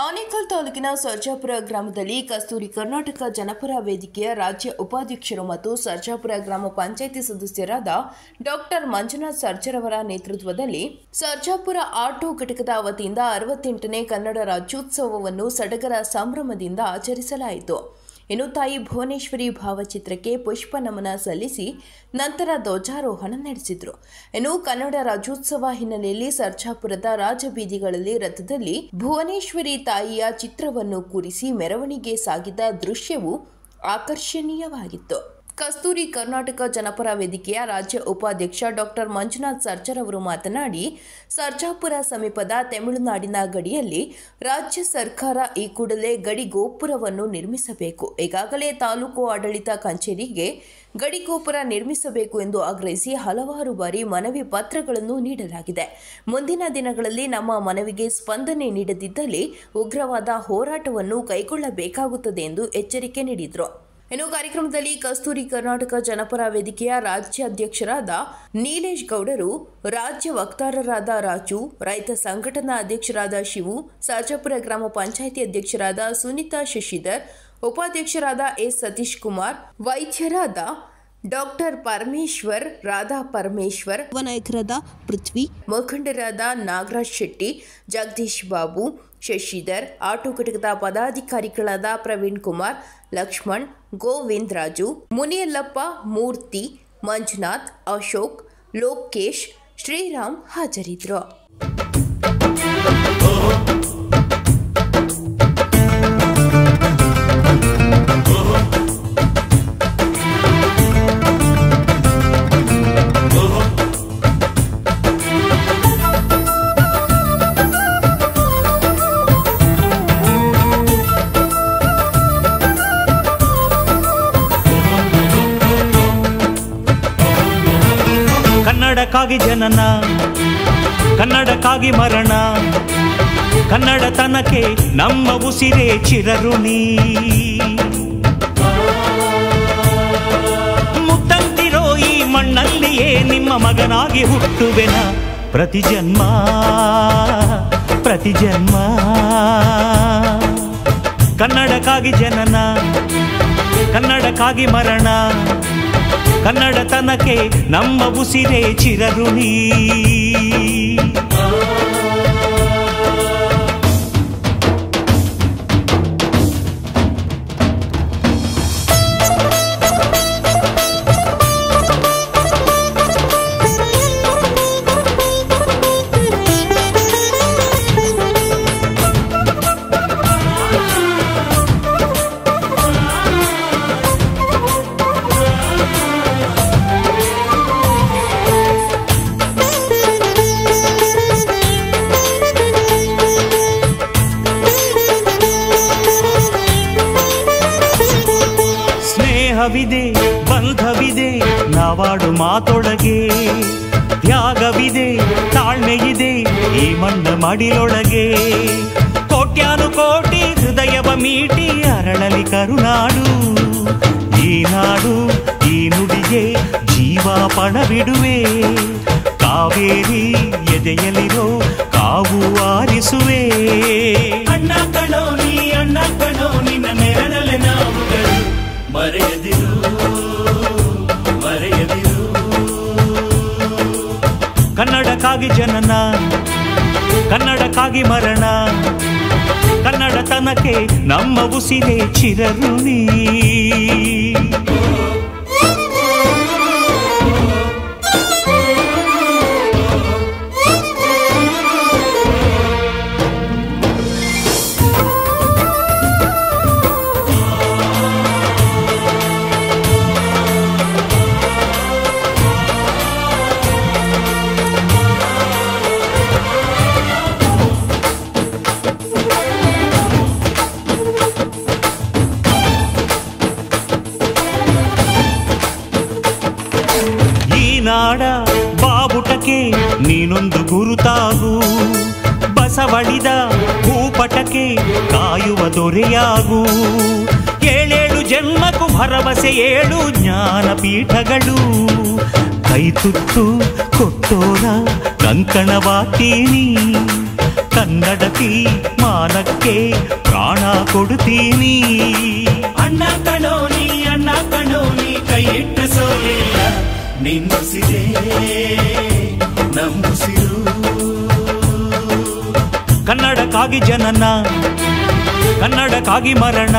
ಆನೇಕಲ್ ತಾಲೂಕಿನ ಸರ್ಜಾಪುರ ಗ್ರಾಮದಲ್ಲಿ ಕಸ್ತೂರಿ ಕರ್ನಾಟಕ ಜನಪರ ವೇದಿಕೆಯ ರಾಜ್ಯ ಉಪಾಧ್ಯಕ್ಷರು ಮತ್ತು ಸರ್ಜಾಪುರ ಗ್ರಾಮ ಪಂಚಾಯಿತಿ ಸದಸ್ಯರಾದ ಡಾಕ್ಟರ್ ಮಂಜುನಾಥ್ ಸರ್ಜರವರ ನೇತೃತ್ವದಲ್ಲಿ ಸರ್ಜಾಪುರ ಆಟೋ ಘಟಕದ ವತಿಯಿಂದ ಅರವತ್ತೆಂಟನೇ ಕನ್ನಡ ರಾಜ್ಯೋತ್ಸವವನ್ನು ಸಡಗರ ಸಂಭ್ರಮದಿಂದ ಆಚರಿಸಲಾಯಿತು ಇನ್ನು ತಾಯಿ ಭುವನೇಶ್ವರಿ ಭಾವಚಿತ್ರಕ್ಕೆ ಪುಷ್ಪ ನಮನ ಸಲ್ಲಿಸಿ ನಂತರ ಧ್ವಜಾರೋಹಣ ನಡೆಸಿದ್ರು ಇನ್ನು ಕನ್ನಡ ರಾಜ್ಯೋತ್ಸವ ಹಿನ್ನೆಲೆಯಲ್ಲಿ ಸರ್ಜಾಪುರದ ರಾಜಬೀದಿಗಳಲ್ಲಿ ರಥದಲ್ಲಿ ಭುವನೇಶ್ವರಿ ತಾಯಿಯ ಚಿತ್ರವನ್ನು ಕೂರಿಸಿ ಮೆರವಣಿಗೆ ಸಾಗಿದ ದೃಶ್ಯವು ಆಕರ್ಷಣೀಯವಾಗಿತ್ತು ಕಸ್ತೂರಿ ಕರ್ನಾಟಕ ಜನಪರ ವೇದಿಕೆಯ ರಾಜ್ಯ ಉಪಾಧ್ಯಕ್ಷ ಡಾಕ್ಟರ್ ಮಂಜುನಾಥ್ ಸರ್ಜರ್ ಅವರು ಮಾತನಾಡಿ ಸರ್ಜಾಪುರ ಸಮೀಪದ ತಮಿಳುನಾಡಿನ ಗಡಿಯಲ್ಲಿ ರಾಜ್ಯ ಸರ್ಕಾರ ಈ ಕೂಡಲೇ ಗಡಿ ಗೋಪುರವನ್ನು ನಿರ್ಮಿಸಬೇಕು ಈಗಾಗಲೇ ತಾಲೂಕು ಆಡಳಿತ ಕಚೇರಿಗೆ ಗಡಿ ಗೋಪುರ ನಿರ್ಮಿಸಬೇಕು ಎಂದು ಆಗ್ರಹಿಸಿ ಹಲವಾರು ಬಾರಿ ಮನವಿ ಪತ್ರಗಳನ್ನು ನೀಡಲಾಗಿದೆ ಮುಂದಿನ ದಿನಗಳಲ್ಲಿ ನಮ್ಮ ಮನವಿಗೆ ಸ್ಪಂದನೆ ನೀಡದಿದ್ದಲ್ಲಿ ಉಗ್ರವಾದ ಹೋರಾಟವನ್ನು ಕೈಗೊಳ್ಳಬೇಕಾಗುತ್ತದೆ ಎಂದು ಎಚ್ಚರಿಕೆ ನೀಡಿದರು ಇನ್ನು ಕಾರ್ಯಕ್ರಮದಲ್ಲಿ ಕಸ್ತೂರಿ ಕರ್ನಾಟಕ ಜನಪರ ವೇದಿಕೆಯ ರಾಜ್ಯಾಧ್ಯಕ್ಷರಾದ ನೀಲೇಶ್ ಗೌಡರು ರಾಜ್ಯ ವಕ್ತಾರರಾದ ರಾಜು ರೈತ ಸಂಘಟನಾ ಅಧ್ಯಕ್ಷರಾದ ಶಿವು ಸರ್ಜಾಪುರ ಗ್ರಾಮ ಪಂಚಾಯಿತಿ ಅಧ್ಯಕ್ಷರಾದ ಸುನೀತಾ ಶಶಿಧರ್ ಉಪಾಧ್ಯಕ್ಷರಾದ ಎಸ್ ಸತೀಶ್ ಕುಮಾರ್ ವೈದ್ಯರಾದ ಡಾಕ್ಟರ್ ಪರಮೇಶ್ವರ್ ರಾಧಾ ಪರಮೇಶ್ವರ್ ಯುವ ನಾಯಕರಾದ ಪೃಥ್ವಿ ಮುಖಂಡರಾದ ನಾಗರಾಜ್ ಶೆಟ್ಟಿ ಜಗದೀಶ್ ಬಾಬು ಶಶಿಧರ್ ಆಟೋ ಘಟಕದ ಪದಾಧಿಕಾರಿಗಳಾದ ಪ್ರವೀಣ್ ಕುಮಾರ್ ಲಕ್ಷ್ಮಣ್ ಗೋವಿಂದ್ ರಾಜು ಮುನಿಯಲ್ಲಪ್ಪ ಮೂರ್ತಿ ಮಂಜುನಾಥ್ ಅಶೋಕ್ ಲೋಕೇಶ್ ಶ್ರೀರಾಮ್ ಹಾಜರಿದ್ದರು ಕನ್ನಡಕ್ಕಾಗಿ ಜನನ ಕನ್ನಡಕ್ಕಾಗಿ ಮರಣ ಕನ್ನಡತನಕ್ಕೆ ನಮ್ಮ ಉಸಿರೇ ಚಿರಋಣಿ ಮುತ್ತಂತಿರೋ ಈ ಮಣ್ಣಲ್ಲಿಯೇ ನಿಮ್ಮ ಮಗನಾಗಿ ಹುಟ್ಟುವೆನ ಪ್ರತಿ ಜನ್ಮ ಪ್ರತಿ ಜನ್ಮ ಕನ್ನಡಕ್ಕಾಗಿ ಜನನ ಕನ್ನಡಕ್ಕಾಗಿ ಮರಣ ಕನ್ನಡತನಕ್ಕೆ ನಮ್ಮ ಉಸಿರೇ ಚಿರಋಣಿ ಸ್ನೇಹವಿದೆ ಬಂಧವಿದೆ ನಾವಾಡು ಮಾತೊಳಗೆ ತ್ಯಾಗವಿದೆ ತಾಳ್ಮೆಯಿದೆ ಈ ಮಣ್ಣ ಮಡಿಲೊಳಗೆ ಕೋಟ್ಯಾನು ಕೋಟಿ ಹೃದಯವ ಮೀಟಿ ಅರಳಲಿ ಕರುನಾಡು ಈ ನಾಡು ಈ ನುಡಿಗೆ ಜೀವ ಪಣವಿಡುವೆ ಕಾವೇರಿ ಎದೆಯಲಿರೋ ಕಾವು ಆರಿಸುವೆ ಅಣ್ಣ ಕಣೋ ನೀ ಅಣ್ಣ ಕಣೋ ನಿನ್ನ ನೆರಳಲೆ ನಾವುಗಳು ಮರೆಯದಿರು ಮರೆಯದಿರು ಕನ್ನಡಕ್ಕಾಗಿ ಜನನ ಕನ್ನಡಕ್ಕಾಗಿ ಮರಣ ಕನ್ನಡತನಕ್ಕೆ ನಮ್ಮ ಉಸಿರೇ ಚಿರಋಣಿ ಈ ನಾಡ ಬಾವುಟಕ್ಕೆ ನೀನೊಂದು ಗುರುತಾಗು ಬಸವಳಿದ ಭೂಪಟಕ್ಕೆ ಕಾಯುವ ದೊರೆಯಾಗು ಏಳೇಳು ಜನ್ಮಕ್ಕೂ ಭರವಸೆ ಏಳು ಜ್ಞಾನಪೀಠಗಳು ಕೈ ತುತ್ತು ಕೊಟ್ಟೋರ ಕಂಕಣವಾತೀನಿ ಕನ್ನಡತಿ ಮಾನಕ್ಕೆ ಪ್ರಾಣ ಕೊಡ್ತೀನಿ ಅಣ್ಣ ಕಣೋ ನೀ ಅಣ್ಣ ಕಣೋ ನೀ ಕೈ ಇಟ್ಟ ಸೋಲಿಲ್ಲ ನಿನ್ನುಸಿರೇ ನಂಬುಸಿರು ಕನ್ನಡಕ್ಕಾಗಿ ಜನನ ಕನ್ನಡಕ್ಕಾಗಿ ಮರಣ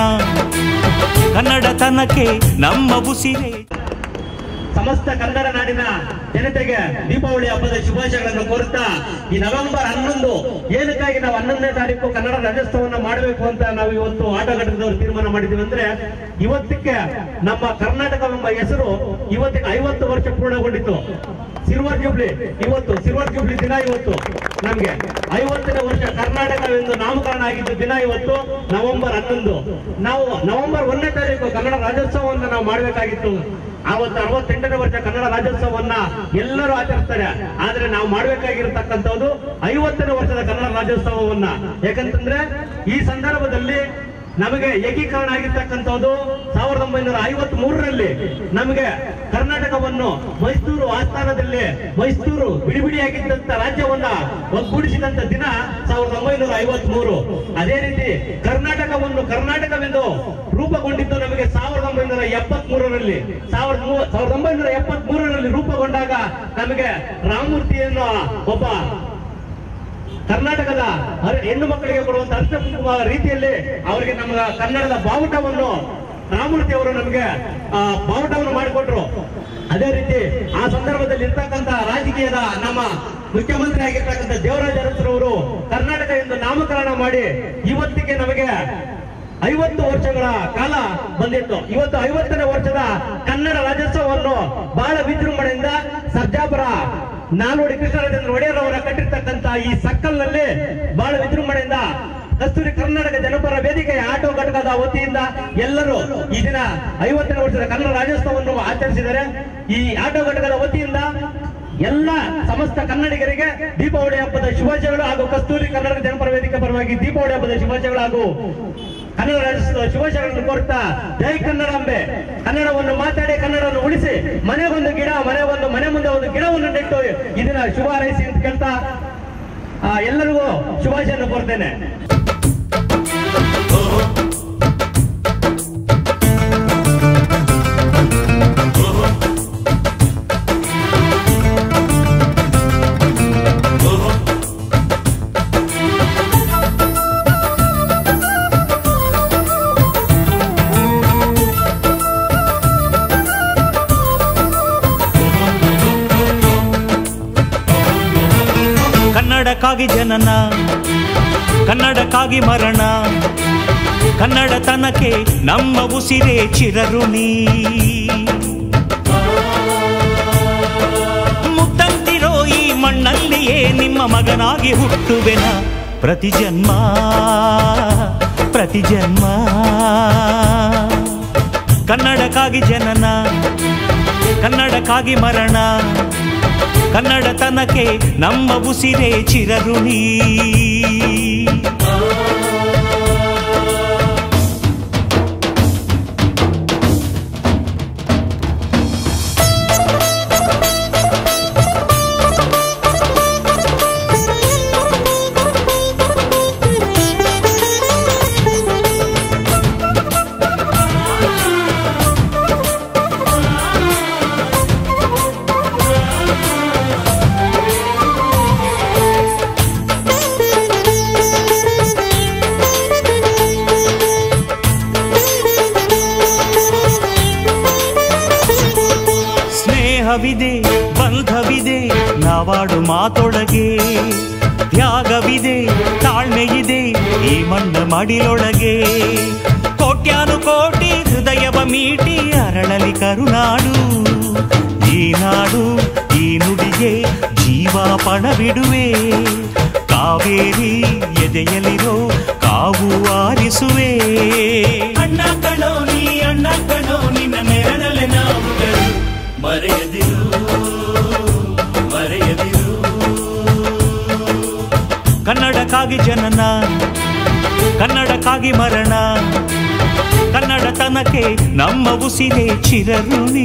ಕನ್ನಡತನಕ್ಕೆ ನಮ್ಮ ಉಸಿರೇ ಸಮಸ್ತ ಕನ್ನಡ ನಾಡಿನ ಜನತೆಗೆ ದೀಪಾವಳಿ ಹಬ್ಬದ ಶುಭಾಶಯಗಳನ್ನು ಕೋರುತ್ತಾ ಈ ನವೆಂಬರ್ ಹನ್ನೊಂದು ಏನಕ್ಕಾಗಿ ನಾವು ಹನ್ನೊಂದನೇ ತಾರೀಕು ಕನ್ನಡ ರಾಜ್ಯೋತ್ಸವನ್ನ ಮಾಡಬೇಕು ಅಂತ ನಾವು ಇವತ್ತು ಆಟ ಘಟಕದವರು ತೀರ್ಮಾನ ಮಾಡಿದ್ದೀವಿ ಅಂದ್ರೆ ಇವತ್ತಕ್ಕೆ ನಮ್ಮ ಕರ್ನಾಟಕವೆಂಬ ಹೆಸರು ಇವತ್ತಿಗೆ ಐವತ್ತು ವರ್ಷ ಪೂರ್ಣಗೊಂಡಿತ್ತು ಸಿಲ್ವರ್ ಜೂಬ್ಲಿ ಇವತ್ತು ಸಿಲ್ವರ್ ಜೂಬ್ಲಿ ದಿನ ಇವತ್ತು ನಮ್ಗೆ ಐವತ್ತನೇ ವರ್ಷ ಕರ್ನಾಟಕವೆಂದು ನಾಮಕರಣ ಆಗಿದ್ದು ದಿನ ಇವತ್ತು ನವೆಂಬರ್ ಹನ್ನೊಂದು ನಾವು ನವೆಂಬರ್ ಒಂದನೇ ತಾರೀಕು ಕನ್ನಡ ರಾಜ್ಯೋತ್ಸವವನ್ನು ನಾವು ಮಾಡಬೇಕಾಗಿತ್ತು ಆವತ್ತು ಅರವತ್ತೆಂಟನೇ ವರ್ಷ ಕನ್ನಡ ರಾಜ್ಯೋತ್ಸವವನ್ನ ಎಲ್ಲರೂ ಆಚರಿಸ್ತಾರೆ ಆದ್ರೆ ನಾವು ಮಾಡ್ಬೇಕಾಗಿರತಕ್ಕಂಥದ್ದು ಐವತ್ತನೇ ವರ್ಷದ ಕನ್ನಡ ರಾಜ್ಯೋತ್ಸವವನ್ನ ಯಾಕಂತಂದ್ರೆ ಈ ಸಂದರ್ಭದಲ್ಲಿ ನಮಗೆ ಏಕೀಕರಣ ಆಗಿರ್ತಕ್ಕಂಥದ್ದು ಸಾವಿರದ ಒಂಬೈನೂರ ಐವತ್ ಮೂರರಲ್ಲಿ ನಮಗೆ ಕರ್ನಾಟಕವನ್ನು ಮೈಸೂರು ಆಸ್ಥಾನದಲ್ಲಿ ಮೈಸೂರು ಬಿಡಿಬಿಡಿಯಾಗಿದ್ದಂತ ರಾಜ್ಯವನ್ನ ಒಗ್ಗೂಡಿಸಿದಂತ ದಿನ ಸಾವಿರದ ಒಂಬೈನೂರ ಐವತ್ ಮೂರು ಅದೇ ರೀತಿ ಕರ್ನಾಟಕವನ್ನು ಕರ್ನಾಟಕವೆಂದು ರೂಪುಗೊಂಡಿದ್ದು ನಮಗೆ ಸಾವಿರದ ಒಂಬೈನೂರ ಎಪ್ಪತ್ ಮೂರರಲ್ಲಿ ಸಾವಿರದ ಮೂ- ಸಾವಿರದ ಒಂಬೈನೂರ ಎಪ್ಪತ್ ಮೂರರಲ್ಲಿ ರೂಪುಗೊಂಡಾಗ ನಮಗೆ ರಾಮಮೂರ್ತಿಯನ್ನು ಒಬ್ಬ ಕರ್ನಾಟಕದ ಹರ- ಹೆಣ್ಣು ಮಕ್ಕಳಿಗೆ ಕೊಡುವಂತ ಅರ್ಥ ರೀತಿಯಲ್ಲಿ ಅವರಿಗೆ ನಮ್ಮ ಕನ್ನಡದ ಬಾವುಟವನ್ನು ರಾಮಮೂರ್ತಿ ಅವರು ನಮಗೆ ಆ, ಬಾವುಟವನ್ನು ಮಾಡಿಕೊಟ್ರು ಅದೇ ರೀತಿ ಆ ಸಂದರ್ಭದಲ್ಲಿ ಇರ್ತಕ್ಕಂತ ರಾಜಕೀಯದ ನಮ್ಮ ಮುಖ್ಯಮಂತ್ರಿ ಆಗಿರ್ತಕ್ಕಂಥ ದೇವರಾಜ ಅರಸರವರು ಕರ್ನಾಟಕ ಎಂದು ನಾಮಕರಣ ಮಾಡಿ ಇವತ್ತಿಗೆ ನಮಗೆ ಐವತ್ತು ವರ್ಷಗಳ ಕಾಲ ಬಂದಿತ್ತು ಇವತ್ತು ಐವತ್ತನೇ ವರ್ಷದ ಕನ್ನಡ ರಾಜ್ಯೋತ್ಸವವನ್ನು ಬಹಳ ವಿಜೃಂಭಣೆಯಿಂದ ಸರ್ಜಾಪುರ ನಾಲ್ವಡಿ ಕೃಷ್ಣರಾಜೇಂದ್ರ ಒಡೆಯರ್ ಅವರ ಕಟ್ಟಿರ್ತಕ್ಕಂತ ಈ ಸರ್ಕಲ್ನಲ್ಲಿ ಬಹಳ ವಿಜೃಂಭಣೆಯಿಂದ ಕಸ್ತೂರಿ ಕರ್ನಾಟಕ ಜನಪರ ವೇದಿಕೆಯ ಆಟೋ ಘಟಕದ ವತಿಯಿಂದ ಎಲ್ಲರೂ ಈ ದಿನ ಐವತ್ತನೇ ವರ್ಷದ ಕನ್ನಡ ರಾಜ್ಯೋತ್ಸವವನ್ನು ಆಚರಿಸಿದ್ದಾರೆ ಈ ಆಟೋ ಘಟಕದ ವತಿಯಿಂದ ಎಲ್ಲ ಸಮಸ್ತ ಕನ್ನಡಿಗರಿಗೆ ದೀಪಾವಳಿ ಹಬ್ಬದ ಶುಭಾಶಯಗಳು ಹಾಗೂ ಕಸ್ತೂರಿ ಕನ್ನಡ ಜನಪರ ವೇದಿಕೆ ಪರವಾಗಿ ದೀಪಾವಳಿ ಹಬ್ಬದ ಶುಭಾಶಯಗಳು ಹಾಗೂ ಕನ್ನಡ ರಾಜ್ಯೋತ್ಸವದ ಶುಭಾಶಯಗಳನ್ನು ಕೋರುತ್ತಾ ಜೈ ಕನ್ನಡಾಂಬೆ ಕನ್ನಡವನ್ನು ಮಾತಾಡಿ ಕನ್ನಡವನ್ನು ಉಳಿಸಿ ಮನೆಗೊಂದು ಗಿಡ ಮನೆಗೊಂದು ಮನೆ ಮುಂದೆ ಒಂದು ಗಿಡವನ್ನು ನೆಟ್ಟು ಇದನ್ನ ಶುಭ ಹಾರೈಸಿ ಅಂತ ಕೇಳ್ತಾ ಆ, ಎಲ್ಲರಿಗೂ ಶುಭಾಶಯನ್ನು ಕೋರ್ತೇನೆ ಕನ್ನಡಕ್ಕಾಗಿ ಜನನ ಕನ್ನಡಕ್ಕಾಗಿ ಮರಣ ಕನ್ನಡತನಕ್ಕೆ ನಮ್ಮ ಉಸಿರೇ ಚಿರಋಣಿ ಮುತ್ತಂತಿರೋ ಈ ಮಣ್ಣಲ್ಲಿಯೇ ನಿಮ್ಮ ಮಗನಾಗಿ ಹುಟ್ಟುವೆನ ಪ್ರತಿ ಜನ್ಮ ಪ್ರತಿ ಜನ್ಮ ಕನ್ನಡಕ್ಕಾಗಿ ಜನನ ಕನ್ನಡಕ್ಕಾಗಿ ಮರಣ ಕನ್ನಡತನಕ್ಕೆ ನಮ್ಮ ಉಸಿರೇ ಚಿರಋಣಿ ಸ್ನೇಹವಿದೆ ಬಂಧವಿದೆ ನಾವಾಡು ಮಾತೊಳಗೆ ತ್ಯಾಗವಿದೆ ತಾಳ್ಮೆಯಿದೆ ಈ ಮಣ್ಣ ಮಡಿಲೊಳಗೆ ಕೋಟ್ಯಾನು ಕೋಟಿ ಹೃದಯವ ಮೀಟಿ ಅರಳಲಿ ಕರುನಾಡು ಈ ನಾಡು ಈ ನುಡಿಗೆ ಜೀವ ಪಣವಿಡುವೆ ಕಾವೇರಿ ಎದೆಯಲಿರೋ ಕಾವು ಆರಿಸುವೆ ಅಣ್ಣ ಕಣೋ ನೀ ಅಣ್ಣ ಕಣೋ ನಿನ್ನ ನೆರಳಲೆ ನಾವುಗಳು ಮರೆಯದಿರು ಮರೆಯದಿರು ಕನ್ನಡಕ್ಕಾಗಿ ಜನನ ಕನ್ನಡಕ್ಕಾಗಿ ಮರಣ ಕನ್ನಡತನಕ್ಕೆ ನಮ್ಮ ಉಸಿರೇ ಚಿರಋಣಿ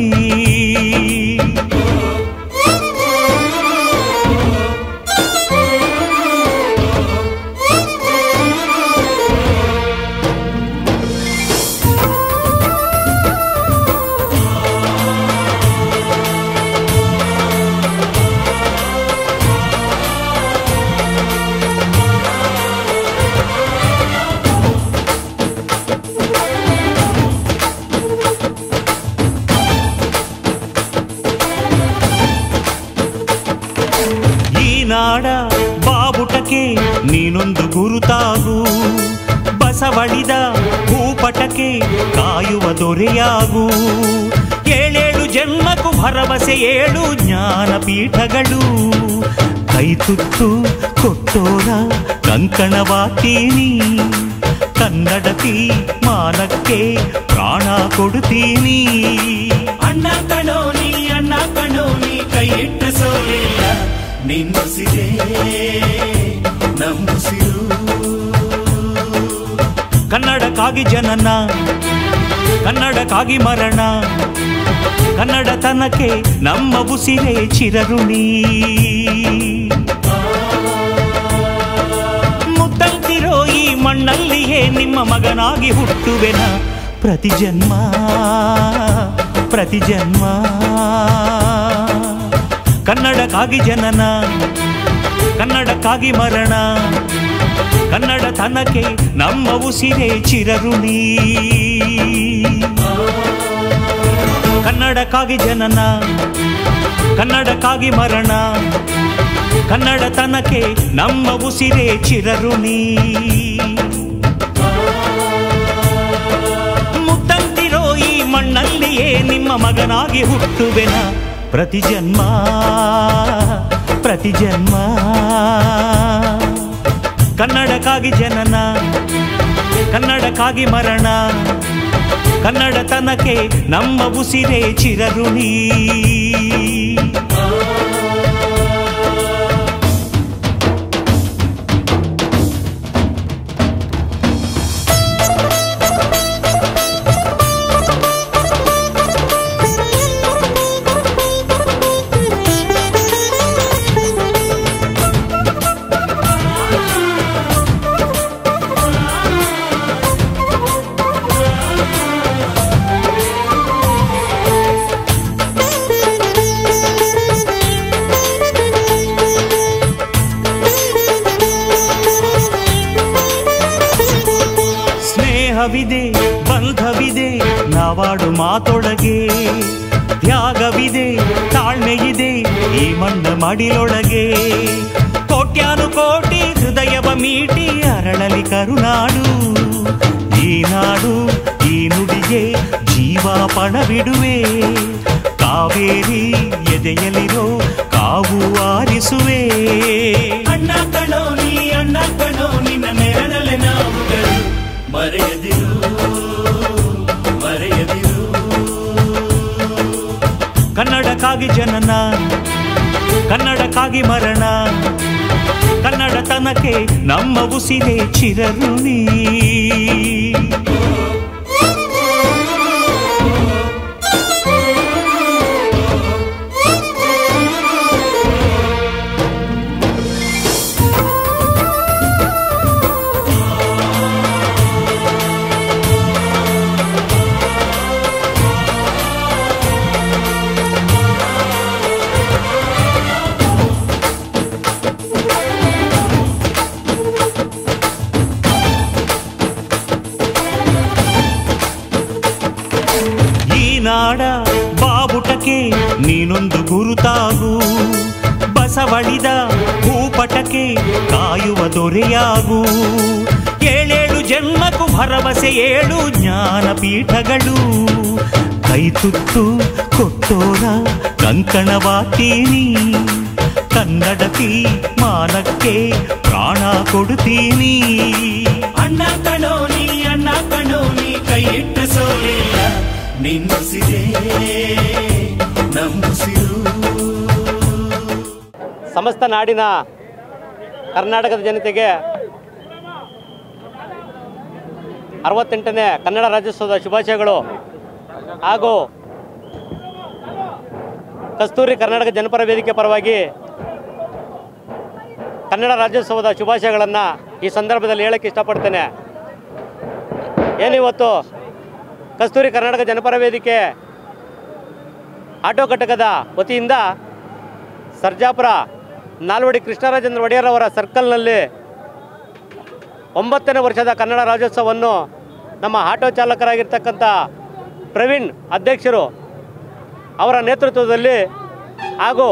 ಬಸವಳಿದ ಭೂಪಟಕ್ಕೆ ಕಾಯುವ ದೊರೆಯಾಗು ಏಳೇಳು ಜನ್ಮಕ್ಕೂ ಭರವಸೆ ಏಳು ಜ್ಞಾನಪೀಠಗಳು ಕೈ ತುತ್ತು ಕೊಟ್ಟೋರ ಕಂಕಣವಾಗ್ತೀನಿ ಕನ್ನಡತಿ ಮಾನಕ್ಕೆ ಪ್ರಾಣ ಕೊಡ್ತೀನಿ ಅಣ್ಣ ಕಣೋ ನೀ ಅಣ್ಣ ಕಣೋ ನೀ ಕೈ ಇಟ್ಟ ಸೋಲಿಲ್ಲ ನಿನ್ನುಸಿರೇ ನಮ್ಮುಸಿರು ಕನ್ನಡಕ್ಕಾಗಿ ಜನನ ಕನ್ನಡಕ್ಕಾಗಿ ಮರಣ ಕನ್ನಡತನಕ್ಕೆ ನಮ್ಮ ಉಸಿರೇ ಚಿರಋಣಿ ಮುತ್ತಂತಿರೋ ಈ ಮಣ್ಣಲ್ಲಿಯೇ ನಿಮ್ಮ ಮಗನಾಗಿ ಹುಟ್ಟುವೆನ ಪ್ರತಿ ಜನ್ಮ ಪ್ರತಿ ಜನ್ಮ ಕನ್ನಡಕ್ಕಾಗಿ ಜನನ ಕನ್ನಡಕ್ಕಾಗಿ ಮರಣ ಕನ್ನಡತನಕ್ಕೆ ನಮ್ಮ ಉಸಿರೇ ಚಿರಋಣಿ ಕನ್ನಡಕ್ಕಾಗಿ ಜನನ ಕನ್ನಡಕ್ಕಾಗಿ ಮರಣ ಕನ್ನಡತನಕ್ಕೆ ನಮ್ಮ ಉಸಿರೇ ಚಿರಋಣಿ ಮುತ್ತಂತಿರೋ ಈ ಮಣ್ಣಲ್ಲಿಯೇ ನಿಮ್ಮ ಮಗನಾಗಿ ಹುಟ್ಟುವೆನ ಪ್ರತಿ ಜನ್ಮ ಪ್ರತಿ ಜನ್ಮ ಕನ್ನಡಕ್ಕಾಗಿ ಜನನ ಕನ್ನಡಕ್ಕಾಗಿ ಮರಣ ಕನ್ನಡತನಕ್ಕೆ ನಮ್ಮ ಉಸಿರೇ ಚಿರಋಣಿ ಸ್ನೇಹವಿದೆ ಬಂಧವಿದೆ ನಾವಾಡು ಮಾತೊಳಗೆ ತ್ಯಾಗವಿದೆ ತಾಳ್ಮೆಯಿದೆ ಈ ಮಣ್ಣ ಮಡಿಲೊಳಗೆ ಕೋಟ್ಯಾನು ಕೋಟಿ ಹೃದಯವ ಮೀಟಿ ಅರಳಲಿ ಕರುನಾಡು ಈ ನಾಡು ಈ ನುಡಿಗೆ ಜೀವಾಪಣವಿಡುವೆ ಕಾವೇರಿ ಎದೆಯಲಿರೋ ಕಾವು ಆರಿಸುವೆ ಅಣ್ಣ ಕಣೋ ನೀ ಅಣ್ಣ ಕಣೋ ನಿನ್ನ ನೆರಳಲೆ ನಾವುಗಳು ಮರೆಯದಿರು ಮರೆಯದಿರು ಕನ್ನಡಕ್ಕಾಗಿ ಜನನ ಕನ್ನಡಕ್ಕಾಗಿ ಮರಣ ಕನ್ನಡತನಕ್ಕೆ ನಮ್ಮ ಉಸಿರೇ ಚಿರಋಣಿ ಈ ನಾಡ ಬಾವುಟಕ್ಕೆ ನೀನೊಂದು ಗುರುತಾಗು ಬಸವಳಿದ ಭೂಪಟಕ್ಕೆ ಕಾಯುವ ದೊರೆಯಾಗು ಏಳೇಳು ಜನ್ಮಕ್ಕೂ ಭರವಸೆ ಏಳು ಜ್ಞಾನಪೀಠಗಳು ಕೈ ತುತ್ತು ಕೊಟ್ಟೋರ ಕಂಕಣವಾಗ್ತೀನಿ ಕನ್ನಡತಿ ಮಾನಕ್ಕೆ ಪ್ರಾಣ ಕೊಡ್ತೀನಿ ಅಣ್ಣ ಕಣೋ ನೀ ಅಣ್ಣ ಕಣೋ ನೀ ಕೈ ಇಟ್ಟ ಸೋಲಿಲ್ಲ ನಿನ್ನುಸಿರೇ ನಮ್ಮುಸಿರು ಸಮಸ್ತ ನಾಡಿನ ಕರ್ನಾಟಕದ ಜನತೆಗೆ ಅರವತ್ತೆಂಟನೇ ಕನ್ನಡ ರಾಜ್ಯೋತ್ಸವದ ಶುಭಾಶಯಗಳು ಹಾಗೂ ಕಸ್ತೂರಿ ಕರ್ನಾಟಕ ಜನಪರ ವೇದಿಕೆ ಪರವಾಗಿ ಕನ್ನಡ ರಾಜ್ಯೋತ್ಸವದ ಶುಭಾಶಯಗಳನ್ನು ಈ ಸಂದರ್ಭದಲ್ಲಿ ಹೇಳಕ್ಕೆ ಇಷ್ಟಪಡ್ತೇನೆ ಏನಿವತ್ತು ಕಸ್ತೂರಿ ಕರ್ನಾಟಕ ಜನಪರ ವೇದಿಕೆ ಆಟೋ ಘಟಕದ ವತಿಯಿಂದ ಸರ್ಜಾಪುರ ನಾಲ್ವಡಿ ಕೃಷ್ಣರಾಜೇಂದ್ರ ಒಡೆಯರ್ ಅವರ ಸರ್ಕಲ್ನಲ್ಲಿ ಒಂಬತ್ತನೇ ವರ್ಷದ ಕನ್ನಡ ರಾಜ್ಯೋತ್ಸವವನ್ನು ನಮ್ಮ ಆಟೋ ಚಾಲಕರಾಗಿರ್ತಕ್ಕಂಥ ಪ್ರವೀಣ್ ಅಧ್ಯಕ್ಷರು ಅವರ ನೇತೃತ್ವದಲ್ಲಿ ಹಾಗೂ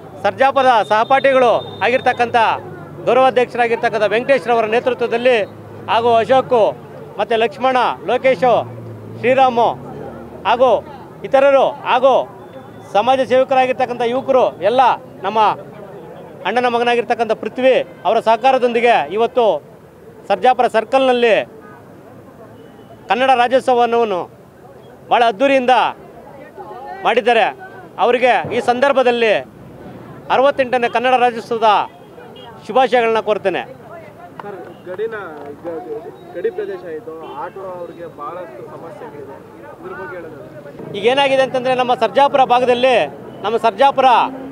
ಸರ್ಜಾಪದ ಸಹಪಾಠಿಗಳು ಆಗಿರ್ತಕ್ಕಂಥ ಗೌರವಾಧ್ಯಕ್ಷರಾಗಿರ್ತಕ್ಕಂಥ ವೆಂಕಟೇಶ್ವರವರ ನೇತೃತ್ವದಲ್ಲಿ ಹಾಗೂ ಅಶೋಕು ಮತ್ತು ಲಕ್ಷ್ಮಣ ಲೋಕೇಶು ಶ್ರೀರಾಮು ಹಾಗೂ ಇತರರು ಹಾಗೂ ಸಮಾಜ ಸೇವಕರಾಗಿರ್ತಕ್ಕಂಥ ಯುವಕರು ಎಲ್ಲ ನಮ್ಮ ಅಣ್ಣನ ಮಗನಾಗಿರ್ತಕ್ಕಂಥ ಪೃಥ್ವಿ ಅವರ ಸಹಕಾರದೊಂದಿಗೆ ಇವತ್ತು ಸರ್ಜಾಪುರ ಸರ್ಕಲ್ನಲ್ಲಿ ಕನ್ನಡ ರಾಜ್ಯೋತ್ಸವವನ್ನು ಭಾಳ ಅದ್ಧೂರಿಯಿಂದ ಮಾಡಿದ್ದಾರೆ ಅವರಿಗೆ ಈ ಸಂದರ್ಭದಲ್ಲಿ ಅರವತ್ತೆಂಟನೇ ಕನ್ನಡ ರಾಜ್ಯೋತ್ಸವದ ಶುಭಾಶಯಗಳನ್ನ ಕೋರ್ತೇನೆ ಸರ್ ಗಡಿನ ಗ- ಗ- ಗಡಿ ಪ್ರದೇಶ ಇದು ಆಟೋ ಅವ್ರಿಗೆ ಬಹಳಷ್ಟು ಸಮಸ್ಯೆಗಳಿದೆ ಇದ್ರ ಬಗ್ಗೆ ಹೇಳೋದು ಈಗ ಏನಾಗಿದೆ ಅಂತಂದರೆ ನಮ್ಮ ಸರ್ಜಾಪುರ ಭಾಗದಲ್ಲಿ ನಮ್ಮ ಸರ್ಜಾಪುರ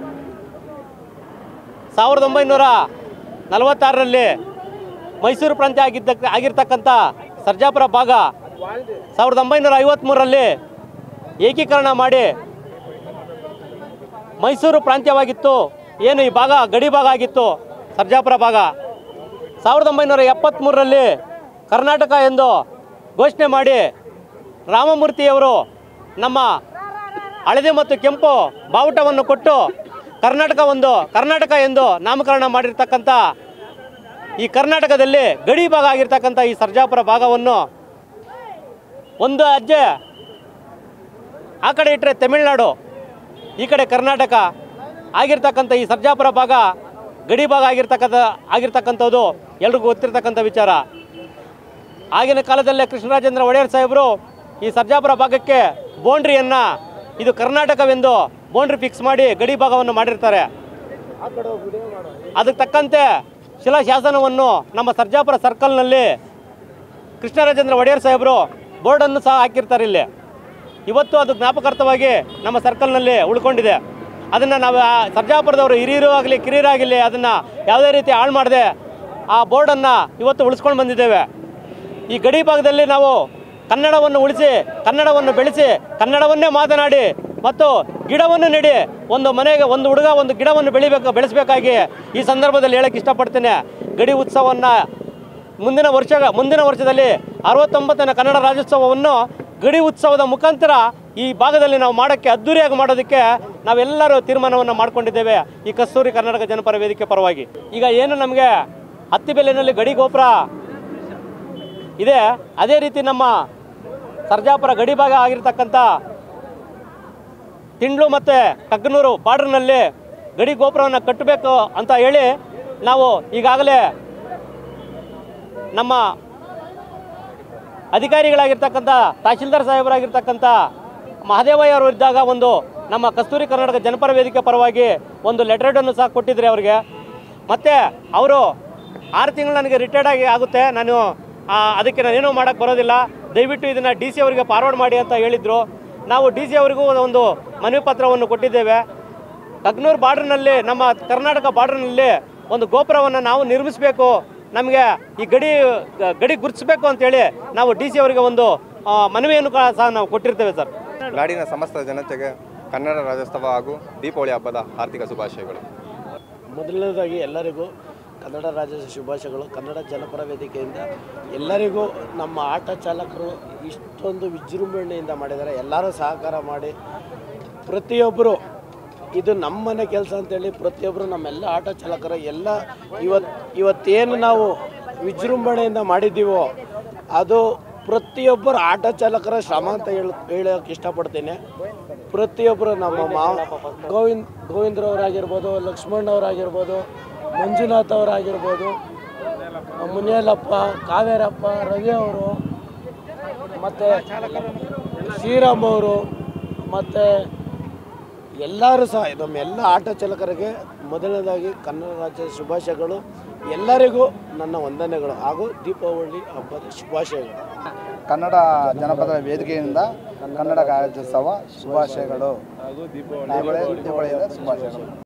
ಸಾವಿರದ ಒಂಬೈನೂರ ನಲವತ್ತಾರರಲ್ಲಿ ಮೈಸೂರು ಪ್ರಾಂತ್ಯ ಆಗಿದ್ದ ಆಗಿರ್ತಕ್ಕಂಥ ಸರ್ಜಾಪುರ ಭಾಗ ಸಾವಿರದ ಒಂಬೈನೂರ ಐವತ್ತ್ಮೂರರಲ್ಲಿ ಏಕೀಕರಣ ಮಾಡಿ ಮೈಸೂರು ಪ್ರಾಂತ್ಯವಾಗಿತ್ತು ಏನು ಈ ಭಾಗ ಗಡಿ ಭಾಗ ಆಗಿತ್ತು ಸರ್ಜಾಪುರ ಭಾಗ ಸಾವಿರದ ಒಂಬೈನೂರ ಎಪ್ಪತ್ತ್ಮೂರರಲ್ಲಿ ಕರ್ನಾಟಕ ಎಂದು ಘೋಷಣೆ ಮಾಡಿ ರಾಮಮೂರ್ತಿಯವರು ನಮ್ಮ ಹಳದಿ ಮತ್ತು ಕೆಂಪು ಬಾವುಟವನ್ನು ಕೊಟ್ಟು ಕರ್ನಾಟಕ ಒಂದು ಕರ್ನಾಟಕ ಎಂದು ನಾಮಕರಣ ಮಾಡಿರ್ತಕ್ಕಂಥ ಈ ಕರ್ನಾಟಕದಲ್ಲಿ ಗಡಿ ಭಾಗ ಆಗಿರ್ತಕ್ಕಂಥ ಈ ಸರ್ಜಾಪುರ ಭಾಗವನ್ನು ಒಂದು ಹೆಜ್ಜೆ ಆ ಕಡೆ ಇಟ್ಟರೆ ತಮಿಳುನಾಡು ಈ ಕಡೆ ಕರ್ನಾಟಕ ಆಗಿರ್ತಕ್ಕಂಥ ಈ ಸರ್ಜಾಪುರ ಭಾಗ ಗಡಿ ಭಾಗ ಆಗಿರ್ತಕ್ಕಂಥ ಆಗಿರ್ತಕ್ಕಂಥದ್ದು ಎಲ್ರಿಗೂ ಗೊತ್ತಿರ್ತಕ್ಕಂಥ ವಿಚಾರ ಆಗಿನ ಕಾಲದಲ್ಲೇ ಕೃಷ್ಣರಾಜೇಂದ್ರ ಒಡೆಯರ್ ಸಾಹೇಬರು ಈ ಸರ್ಜಾಪುರ ಭಾಗಕ್ಕೆ ಬೌಂಡ್ರಿಯನ್ನು ಇದು ಕರ್ನಾಟಕವೆಂದು ಬೌಂಡ್ರಿ ಫಿಕ್ಸ್ ಮಾಡಿ ಗಡಿ ಭಾಗವನ್ನು ಮಾಡಿರ್ತಾರೆ ಅದಕ್ಕೆ ತಕ್ಕಂತೆ ಶಿಲಾಶಾಸನವನ್ನು ನಮ್ಮ ಸರ್ಜಾಪುರ ಸರ್ಕಲ್ನಲ್ಲಿ ಕೃಷ್ಣರಾಜೇಂದ್ರ ಒಡೆಯರ್ ಸಾಹೇಬರು ಬೋರ್ಡನ್ನು ಸಹ ಹಾಕಿರ್ತಾರೆ ಇಲ್ಲಿ ಇವತ್ತು ಅದು ಜ್ಞಾಪಕಾರ್ಥವಾಗಿ ನಮ್ಮ ಸರ್ಕಲ್ನಲ್ಲಿ ಉಳ್ಕೊಂಡಿದೆ ಅದನ್ನು ನಾವು ಆ ಸರ್ಜಾಪುರದವರು ಹಿರಿಯರು ಆಗಲಿ ಕಿರಿಯರಾಗಲಿ ಅದನ್ನು ಯಾವುದೇ ರೀತಿ ಹಾಳು ಮಾಡದೆ ಆ ಬೋರ್ಡನ್ನು ಇವತ್ತು ಉಳಿಸ್ಕೊಂಡು ಬಂದಿದ್ದೇವೆ ಈ ಗಡಿ ಭಾಗದಲ್ಲಿ ನಾವು ಕನ್ನಡವನ್ನು ಉಳಿಸಿ ಕನ್ನಡವನ್ನು ಬೆಳೆಸಿ ಕನ್ನಡವನ್ನೇ ಮಾತನಾಡಿ ಮತ್ತು ಗಿಡವನ್ನು ನೆಡಿ ಒಂದು ಮನೆಗೆ ಒಂದು ಹುಡುಗ ಒಂದು ಗಿಡವನ್ನು ಬೆಳಿಬೇಕು ಬೆಳೆಸಬೇಕಾಗಿ ಈ ಸಂದರ್ಭದಲ್ಲಿ ಹೇಳಕ್ಕೆ ಇಷ್ಟಪಡ್ತೇನೆ ಗಡಿ ಉತ್ಸವವನ್ನು ಮುಂದಿನ ವರ್ಷ ಮುಂದಿನ ವರ್ಷದಲ್ಲಿ ಅರವತ್ತೊಂಬತ್ತನೇ ಕನ್ನಡ ರಾಜ್ಯೋತ್ಸವವನ್ನು ಗಡಿ ಉತ್ಸವದ ಮುಖಾಂತರ ಈ ಭಾಗದಲ್ಲಿ ನಾವು ಮಾಡೋಕ್ಕೆ ಅದ್ಧೂರಿಯಾಗಿ ಮಾಡೋದಕ್ಕೆ ನಾವೆಲ್ಲರೂ ತೀರ್ಮಾನವನ್ನು ಮಾಡಿಕೊಂಡಿದ್ದೇವೆ ಈ ಕಸ್ತೂರಿ ಕರ್ನಾಟಕ ಜನಪರ ವೇದಿಕೆ ಪರವಾಗಿ ಈಗ ಏನು ನಮಗೆ ಹತ್ತಿಬೆಲೆನಲ್ಲಿ ಗಡಿ ಗೋಪುರ ಇದೆ ಅದೇ ರೀತಿ ನಮ್ಮ ಸರ್ಜಾಪುರ ಗಡಿ ಭಾಗ ಆಗಿರ್ತಕ್ಕಂಥ ತಿಂಡ್ಲು ಮತ್ತು ಕಗ್ನೂರು ಬಾರ್ಡ್ರ್ನಲ್ಲಿ ಗಡಿ ಗೋಪುರವನ್ನು ಕಟ್ಟಬೇಕು ಅಂತ ಹೇಳಿ ನಾವು ಈಗಾಗಲೇ ನಮ್ಮ ಅಧಿಕಾರಿಗಳಾಗಿರ್ತಕ್ಕಂಥ ತಹಶೀಲ್ದಾರ್ ಸಾಹೇಬರಾಗಿರ್ತಕ್ಕಂಥ ಮಹದೇವಯ್ಯ ಅವರು ಇದ್ದಾಗ ಒಂದು ನಮ್ಮ ಕಸ್ತೂರಿ ಕರ್ನಾಟಕ ಜನಪರ ವೇದಿಕೆ ಪರವಾಗಿ ಒಂದು ಲೆಟರ್ಡನ್ನು ಸಹ ಕೊಟ್ಟಿದ್ರಿ ಅವರಿಗೆ ಮತ್ತು ಅವರು ಆರು ತಿಂಗಳು ನನಗೆ ರಿಟೈರ್ಡ್ ಆಗಿ ಆಗುತ್ತೆ ನಾನು ಆ, ಅದಕ್ಕೆ ನಾನೇನೂ ಮಾಡೋಕ್ಕೆ ಬರೋದಿಲ್ಲ ದಯವಿಟ್ಟು ಇದನ್ನು ಡಿ ಸಿ ಅವರಿಗೆ ಫಾರ್ವರ್ಡ್ ಮಾಡಿ ಅಂತ ಹೇಳಿದರು ನಾವು ಡಿ ಸಿ ಅವರಿಗೂ ಒಂದು ಮನವಿ ಪತ್ರವನ್ನು ಕೊಟ್ಟಿದ್ದೇವೆ ಕಗ್ನೂರು ಬಾರ್ಡ್ರ್ನಲ್ಲಿ ನಮ್ಮ ಕರ್ನಾಟಕ ಬಾರ್ಡ್ರ್ನಲ್ಲಿ ಒಂದು ಗೋಪುರವನ್ನು ನಾವು ನಿರ್ಮಿಸಬೇಕು ನಮಗೆ ಈ ಗಡಿ ಗಡಿ ಗುರುತಿಸಬೇಕು ಅಂತೇಳಿ ನಾವು ಡಿ ಸಿ ಅವರಿಗೆ ಒಂದು ಆ, ಮನವಿಯನ್ನು ಕಾ- ಸಹ ನಾವು ಕೊಟ್ಟಿರ್ತೇವೆ ಸರ್ ನಾಡಿನ ಸಮಸ್ತ ಜನತೆಗೆ ಕನ್ನಡ ರಾಜ್ಯೋತ್ಸವ ಹಾಗೂ ದೀಪಾವಳಿ ಹಬ್ಬದ ಆರ್ಥಿಕ ಶುಭಾಶಯಗಳು ಮೊದಲನೇದಾಗಿ ಎಲ್ಲರಿಗೂ ಕನ್ನಡ ರಾಜ್ಯದ ಶುಭಾಶಯಗಳು ಕನ್ನಡ ಜನಪರ ವೇದಿಕೆಯಿಂದ ಎಲ್ಲರಿಗೂ ನಮ್ಮ ಆಟ ಚಾಲಕರು ಇಷ್ಟೊಂದು ವಿಜೃಂಭಣೆಯಿಂದ ಮಾಡಿದ್ದಾರೆ ಎಲ್ಲರೂ ಸಹಕಾರ ಮಾಡಿ ಪ್ರತಿಯೊಬ್ಬರು ಇದು ನಮ್ಮನೆ ಕೆಲಸ ಅಂತೇಳಿ ಪ್ರತಿಯೊಬ್ಬರು ನಮ್ಮೆಲ್ಲ ಆಟೋ ಚಾಲಕರು ಎಲ್ಲ ಇವತ್ತು ಇವತ್ತೇನು ನಾವು ವಿಜೃಂಭಣೆಯಿಂದ ಮಾಡಿದ್ದೀವೋ ಅದು ಪ್ರತಿಯೊಬ್ಬರ ಆಟೋ ಚಾಲಕರ ಶ್ರಮ ಅಂತ ಹೇಳ ಹೇಳೋಕೆ ಇಷ್ಟಪಡ್ತೀನಿ ಪ್ರತಿಯೊಬ್ಬರು ನಮ್ಮ ಮಾವ ಗೋವಿಂದ್ ಗೋವಿಂದ್ರವರಾಗಿರ್ಬೋದು ಲಕ್ಷ್ಮಣ್ಣವರಾಗಿರ್ಬೋದು ಮಂಜುನಾಥ್ ಅವರಾಗಿರ್ಬೋದು ಮುನಿಯಲಪ್ಪ ಕಾವೇರಪ್ಪ ರವಿ ಅವರು ಮತ್ತು ಶ್ರೀರಾಮ್ ಅವರು ಮತ್ತು ಎಲ್ಲರೂ ಸಹ ನಮ್ಮ ಎಲ್ಲ ಆಟೋ ಚಾಲಕರಿಗೆ ಮೊದಲನೇದಾಗಿ ಕನ್ನಡ ರಾಜ್ಯದ ಶುಭಾಶಯಗಳು ಎಲ್ಲರಿಗೂ ನನ್ನ ವಂದನೆಗಳು ಹಾಗೂ ದೀಪಾವಳಿ ಹಬ್ಬದ ಶುಭಾಶಯಗಳು ಕನ್ನಡ ಜನಪದ ವೇದಿಕೆಯಿಂದ ಕನ್ನಡ ರಾಜ್ಯೋತ್ಸವ ಶುಭಾಶಯಗಳು ದೀಪಾವಳಿ ದೀಪಾವಳಿಯ ಶುಭಾಶಯಗಳು